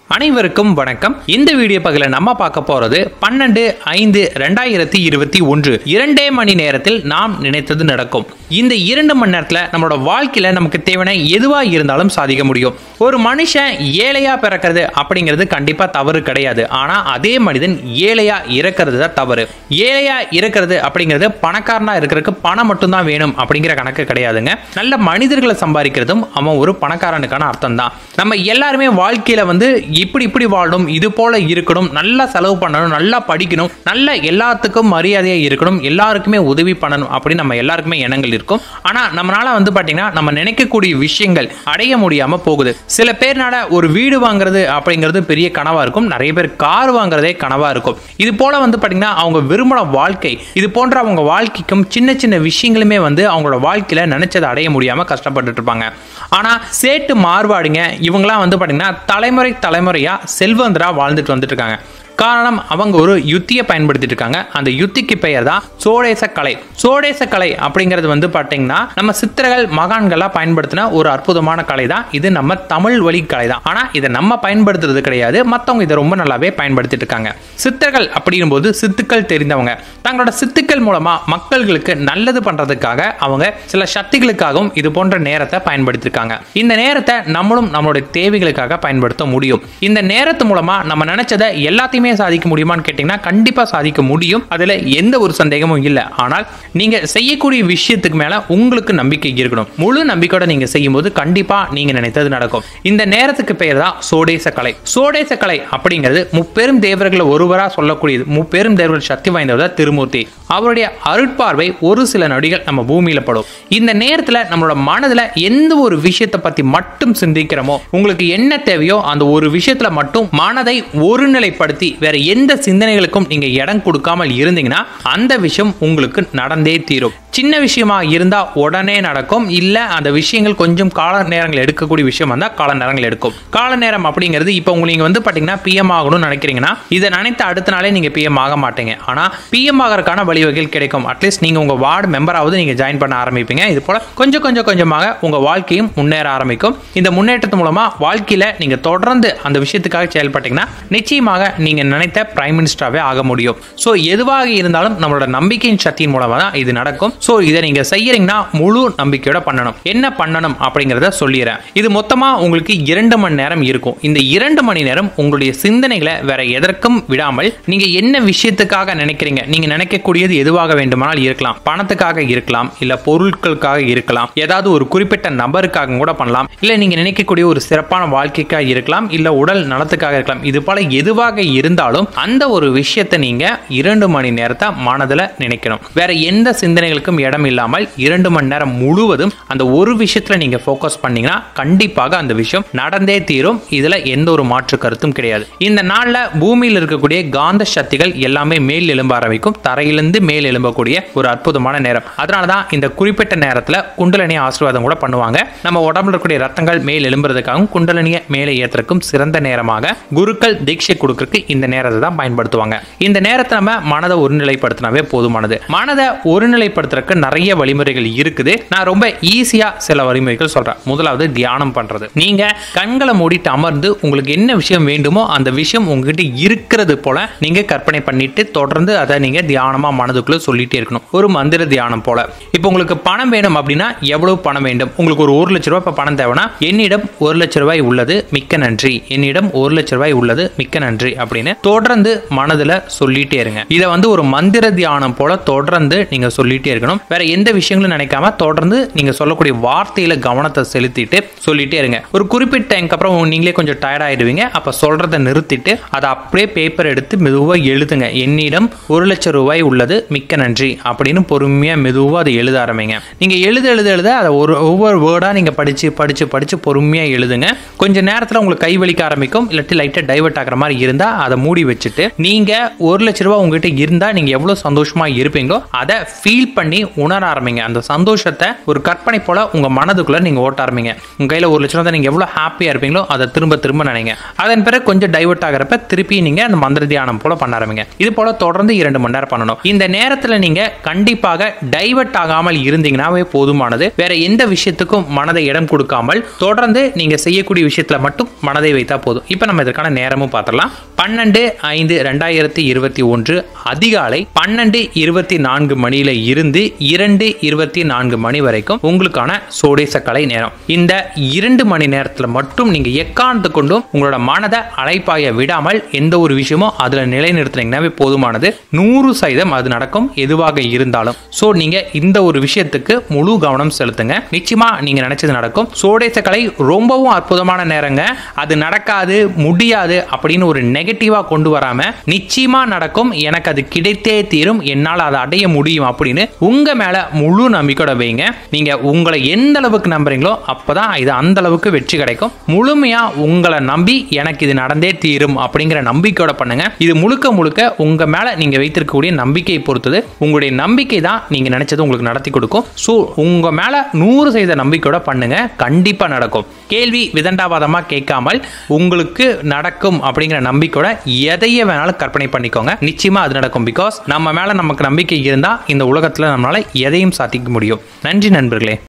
அனைவருக்கும் வணக்கம் இந்த வீடியோ பகுதியில நம்ம பார்க்க போறது பன்னெண்டு ஐந்து ரெண்டாயிரத்தி இருபத்தி ஒன்று இரண்டே மணி நேரத்தில் நாம் நினைத்தது நடக்கும் இந்த இரண்டு மணி நேரத்தில் நம்மளோட வாழ்க்கையில நமக்கு தேவையான எதுவா இருந்தாலும் சாதிக்க முடியும் ஒரு மனுஷன் ஏழையா பிறக்கிறது அப்படிங்கிறது கண்டிப்பா தவறு கிடையாது ஆனா அதே மனிதன் ஏழையா இறக்கிறது தான் தவறு ஏழையா இறக்கிறது அப்படிங்கிறது பணக்காரனா இருக்கிறதுக்கு பணம் மட்டும்தான் வேணும் அப்படிங்கிற கணக்கு கிடையாதுங்க நல்ல மனிதர்களை சம்பாதிக்கிறதும் அவன் ஒரு பணக்காரனுக்கான அர்த்தம் தான் நம்ம எல்லாருமே வாழ்க்கையில வந்து இப்படி இப்படி வாழணும் இது போல இருக்கணும் நல்லா செலவு பண்ணணும் நல்லா படிக்கணும் நல்ல எல்லாத்துக்கும் மரியாதையா இருக்கணும் எல்லாருக்குமே உதவி பண்ணணும் அப்படின்னு நம்ம எல்லாருக்குமே எண்ணங்கள் இருக்கும் ஆனா நம்மளால வந்து பாத்தீங்கன்னா நம்ம நினைக்கக்கூடிய விஷயங்கள் அடைய முடியாம போகுது சில பேர்னால ஒரு வீடு வாங்குறது அப்படிங்கிறது பெரிய கனவா இருக்கும் நிறைய பேர் கார் வாங்குறதே கனவா இருக்கும் இது போல வந்து பாத்தீங்கன்னா அவங்க விரும்பின வாழ்க்கை இது போன்ற அவங்க வாழ்க்கைக்கும் சின்ன சின்ன விஷயங்களுமே வந்து அவங்களோட வாழ்க்கையில நினைச்சதை அடைய முடியாம கஷ்டப்பட்டுட்டு இருப்பாங்க ஆனா சேட்டு மார்வாடிங்க இவங்களாம் வந்து பாத்தீங்கன்னா தலைமுறை தலைமுறையா செல்வந்தரா வாழ்ந்துட்டு வந்துட்டு இருக்காங்க காரணம் அவங்க ஒரு யுத்தியை பயன்படுத்திட்டு இருக்காங்க அந்த யுத்திக்கு பெயர் தான் சோடேச கலை சோடேச கலை அப்படிங்கிறது வந்து பார்த்தீங்கன்னா நம்ம சித்திரர்கள் மகான்களாக பயன்படுத்தின ஒரு அற்புதமான கலை தான் இது நம்ம தமிழ் வழி கலை தான் ஆனால் இதை நம்ம பயன்படுத்துறது கிடையாது மற்றவங்க இதை ரொம்ப நல்லாவே பயன்படுத்திட்டு இருக்காங்க சித்தர்கள் அப்படிங்கும்போது சித்துக்கள் தெரிந்தவங்க தங்களோட சித்துக்கள் மூலமா மக்கள்களுக்கு நல்லது பண்றதுக்காக அவங்க சில சக்திகளுக்காகவும் இது போன்ற நேரத்தை பயன்படுத்தியிருக்காங்க இந்த நேரத்தை நம்மளும் நம்மளுடைய தேவைகளுக்காக பயன்படுத்த முடியும் இந்த நேரத்து மூலமா நம்ம நினைச்சதை எல்லாத்தையுமே சாதிக்க முடியுமான்னு கேட்டீங்கன்னா கண்டிப்பா சாதிக்க முடியும் அதுல எந்த ஒரு சந்தேகமும் இல்லை ஆனால் நீங்க செய்யக்கூடிய விஷயத்துக்கு மேல உங்களுக்கு நம்பிக்கை இருக்கணும் முழு நம்பிக்கையோட நீங்க செய்யும் போது கண்டிப்பா நீங்க நினைத்தது நடக்கும் இந்த நேரத்துக்கு பெயர் தான் சோடேச கலை சோடேச கலை அப்படிங்கிறது முப்பெரும் தேவர்கள் ஒருவரா சொல்லக்கூடியது முப்பெரும் தேவர்கள் சக்தி வாய்ந்தவர் தான் திருமூர்த்தி அவருடைய அருட்பார்வை ஒரு சில நொடிகள் நம்ம பூமியில படும் இந்த நேரத்துல நம்மளோட மனதுல எந்த ஒரு விஷயத்தை பத்தி மட்டும் சிந்திக்கிறோமோ உங்களுக்கு என்ன தேவையோ அந்த ஒரு விஷயத்துல மட்டும் மனதை ஒருநிலைப்படுத்தி வேற எந்த சிந்தனைகளுக்கும் நீங்க இடம் கொடுக்காமல் இருந்தீங்கன்னா அந்த விஷயம் உங்களுக்கு நடந்தே தீரும் சின்ன விஷயமா இருந்தா உடனே நடக்கும் இல்ல அந்த விஷயங்கள் கொஞ்சம் கால நேரங்கள் எடுக்கக்கூடிய விஷயம் வந்தா கால நேரங்கள் எடுக்கும் கால நேரம் அப்படிங்கிறது இப்போ உங்களுக்கு நீங்க வந்து பாத்தீங்கன்னா பிஎம் ஆகணும்னு நினைக்கிறீங்கன்னா இதை நினைத்த அடுத்த நாளே நீங்க பிஎம் ஆக மாட்டீங்க ஆனா பிஎம் ஆகிறதுக்கான வழிவகைகள் கிடைக்கும் அட்லீஸ்ட் நீங்க உங்க வார்டு மெம்பராவது நீங்க ஜாயின் பண்ண ஆரம்பிப்பீங்க இது போல கொஞ்சம் கொஞ்சம் கொஞ்சமாக உங்க வாழ்க்கையும் முன்னேற ஆரம்பிக்கும் இந்த முன்னேற்றத்து மூலமா வாழ்க்கையில நீங்க தொடர்ந்து அந்த விஷயத்துக்காக செயல்பட்டீங்கன்னா நிச்சயமாக நீங்க நினைத்த பிரைம் மினிஸ்டராகவே ஆக முடியும் ஸோ எதுவாக இருந்தாலும் நம்மளோட நம்பிக்கையின் சக்தியின் மூலமா தான் இது நடக்கும் ஸோ இதை நீங்க செய்யறீங்கன்னா முழு நம்பிக்கையோட பண்ணணும் என்ன பண்ணணும் அப்படிங்கிறத சொல்லிடுறேன் இது மொத்தமா உங்களுக்கு இரண்டு மணி நேரம் இருக்கும் இந்த இரண்டு மணி நேரம் உங்களுடைய சிந்தனைகளை வேற எதற்கும் விடாமல் நீங்க என்ன விஷயத்துக்காக நினைக்கிறீங்க நீங்க நினைக்கக்கூடியது எதுவாக வேண்டுமானால் இருக்கலாம் பணத்துக்காக இருக்கலாம் இல்ல பொருட்களுக்காக இருக்கலாம் ஏதாவது ஒரு குறிப்பிட்ட நபருக்காக கூட பண்ணலாம் இல்ல நீங்க நினைக்கக்கூடிய ஒரு சிறப்பான வாழ்க்கைக்காக இருக்கலாம் இல்ல உடல் நலத்துக்காக இருக்கலாம் இது போல எதுவாக இருந்தாலும் அந்த ஒரு விஷயத்தை நீங்க இரண்டு மணி நேரத்தை மனதில் நினைக்கணும் வேற எந்த சிந்தனைகளுக்கும் இடம் இல்லாமல் இரண்டு மணி நேரம் முழுவதும் அந்த ஒரு விஷயத்துல நீங்க ஃபோக்கஸ் பண்ணீங்கன்னா கண்டிப்பாக அந்த விஷயம் நடந்தே தீரும் இதுல எந்த ஒரு மாற்று கருத்தும் கிடையாது இந்த நாள்ல பூமியில் இருக்கக்கூடிய காந்த சக்திகள் எல்லாமே மேல் எழும்ப ஆரம்பிக்கும் தரையிலிருந்து மேல் எழும்பக்கூடிய ஒரு அற்புதமான நேரம் அதனாலதான் இந்த குறிப்பிட்ட நேரத்துல குண்டலினி ஆசீர்வாதம் கூட பண்ணுவாங்க நம்ம உடம்புல இருக்கக்கூடிய ரத்தங்கள் மேல் எழும்புறதுக்காகவும் குண்டலினிய மேலே ஏற்றுறதுக்கும் சிறந்த நேரமாக குருக்கள் தீட்சை கொடுக்கறதுக்கு இந்த நேரத்தை தான் பயன்படுத்துவாங்க இந்த நேரத்தை நம்ம மனதை ஒருநிலைப்படுத்தினாவே போதுமானது மனதை ஒருநிலைப்படுத்துறதுக்கு நிறைய வழிமுறைகள் இருக்குது நான் ரொம்ப ஈஸியா சில வழிமுறைகள் சொல்றேன் முதலாவது தியானம் பண்றது நீங்க கண்களை மூடிட்டு அமர்ந்து உங்களுக்கு என்ன விஷயம் வேண்டுமோ அந்த விஷயம் உங்ககிட்ட இருக்கிறது போல நீங்க கற்பனை பண்ணிட்டு தொடர்ந்து அதை நீங்க தியானமா மனதுக்குள்ள சொல்லிட்டே இருக்கணும் ஒரு மந்திர தியானம் போல இப்போ உங்களுக்கு பணம் வேணும் அப்படின்னா எவ்வளவு பணம் வேண்டும் உங்களுக்கு ஒரு ஒரு லட்ச ரூபாய் இப்ப பணம் தேவைன்னா என்னிடம் ஒரு லட்ச ரூபாய் உள்ளது மிக்க நன்றி என்னிடம் ஒரு லட்ச ரூபாய் உள்ளது மிக்க நன்றி அப்படின்னு தொடர்ந்து மனதுல சொல்லிட்டே இருங்க இதை வந்து ஒரு மந்திர தியானம் போல தொடர்ந்து நீங்க சொல்லிட்டே இருக்கணும் வேற எந்த விஷயங்களும் நினைக்காம தொடர்ந்து நீங்க சொல்லக்கூடிய வார்த்தையில கவனத்தை செலுத்திட்டு சொல்லிட்டே இருங்க ஒரு குறிப்பிட்ட டைம்க்கு அப்புறம் நீங்களே கொஞ்சம் டயர்ட் ஆயிடுவீங்க அப்ப சொல்றதை நிறுத்திட்டு அதை அப்படியே பேப்பர் எடுத்து மெதுவா எழுதுங்க என்னிடம் ஒரு லட்சம் ரூபாய் உள்ளது மிக்க நன்றி அப்படின்னு பொறுமையா மெதுவா அதை எழுத ஆரம்பிங்க நீங்க எழுத எழுத எழுத அதை ஒரு ஒவ்வொரு வேர்டா நீங்க படிச்சு படிச்சு படிச்சு பொறுமையா எழுதுங்க கொஞ்ச நேரத்துல உங்களுக்கு கை வலிக்க ஆரம்பிக்கும் இல்லாட்டி லைட்டா டைவர்ட் ஆகிற மாதிரி இருந்தா அதை மூடி வச்சுட்டு நீங்க ஒரு லட்ச ரூபாய் உங்ககிட்ட இருந்தா நீங்க எவ்வளவு சந்தோஷமா இருப்பீங்களோ அதை ஃபீல் பண்ணி உணர ஆரம்பிங்க அந்த சந்தோஷத்தை ஒரு கற்பனை போல உங்க மனதுக்குள்ள நீங்க ஓட்ட ஆரம்பிங்க உங்க கையில ஒரு லட்சம் ரூபாய் நீங்க எவ்வளவு ஹாப்பியா இருப்பீங்களோ அதை திரும்ப திரும்ப நினைங்க அதன் பிறகு கொஞ்சம் டைவர்ட் ஆகிறப்ப திருப்பி நீங்க அந்த மந்திர தியானம் போல பண்ண ஆரம்பிங்க இது போல தொடர்ந்து இரண்டு மணி நேரம் பண்ணணும் இந்த நேரத்துல நீங்க கண்டிப்பாக டைவர்ட் ஆகாமல் இருந்தீங்கன்னாவே போதுமானது வேற எந்த விஷயத்துக்கும் மனதை இடம் கொடுக்காமல் தொடர்ந்து நீங்க செய்யக்கூடிய விஷயத்துல மட்டும் மனதை வைத்தா போதும் இப்போ நம்ம இதற்கான நேரமும் பார்த்துடலாம் பன்னெண்டு ஐந்து ரெண்டாயிரத்தி இருபத்தி ஒன்று அதிகாலை பன்னெண்டு இருபத்தி நான்கு மணியில இருந்து இரண்டு இருபத்தி நான்கு மணி வரைக்கும் உங்களுக்கான சோடேச கலை நேரம் இந்த இரண்டு மணி நேரத்துல மட்டும் நீங்க எக்காரணத்து கொண்டும் உங்களோட மனதை அலைப்பாய விடாமல் எந்த ஒரு விஷயமோ அதுல நிலைநிறுத்தினீங்கன்னாவே போதுமானது நூறு சதவீதம் அது நடக்கும் எதுவாக இருந்தாலும் ஸோ நீங்க இந்த ஒரு விஷயத்துக்கு முழு கவனம் செலுத்துங்க நிச்சயமா நீங்க நினைச்சது நடக்கும் சோடேச கலை ரொம்பவும் அற்புதமான நேரங்க அது நடக்காது முடியாது அப்படின்னு ஒரு நெகட்டிவா கொண்டு வராம நிச்சயமா நடக்கும் எனக்கு அது கிடைத்தே தீரும் என்னால் அதை அடைய முடியும் அப்படின்னு உங்க மேல முழு நம்பிக்கையோட வைங்க நீங்க உங்களை எந்த அளவுக்கு நம்புறீங்களோ அப்பதான் இது அந்த அளவுக்கு வெற்றி கிடைக்கும் முழுமையா உங்களை நம்பி எனக்கு இது நடந்தே தீரும் அப்படிங்கிற நம்பிக்கையோட பண்ணுங்க இது முழுக்க முழுக்க உங்க மேல நீங்க வைத்திருக்கக்கூடிய நம்பிக்கையை பொறுத்தது உங்களுடைய நம்பிக்கை தான் நீங்க நினைச்சது உங்களுக்கு நடத்தி கொடுக்கும் ஸோ உங்க மேல நூறு சதவீத நம்பிக்கையோட பண்ணுங்க கண்டிப்பா நடக்கும் கேள்வி விதண்டாவாதமா கேட்காமல் உங்களுக்கு நடக்கும் அப்படிங்கிற நம்பிக்கையோட எதையே வேணாலும் கற்பனை பண்ணிக்கோங்க நிச்சயமா அது நடக்கும் பிகாஸ் நம்ம மேல நமக்கு நம்பிக்கை இருந்தா இந்த உலகத்துல நம்மளால எதையும் சாதிக்க முடியும் நன்றி நண்பர்களே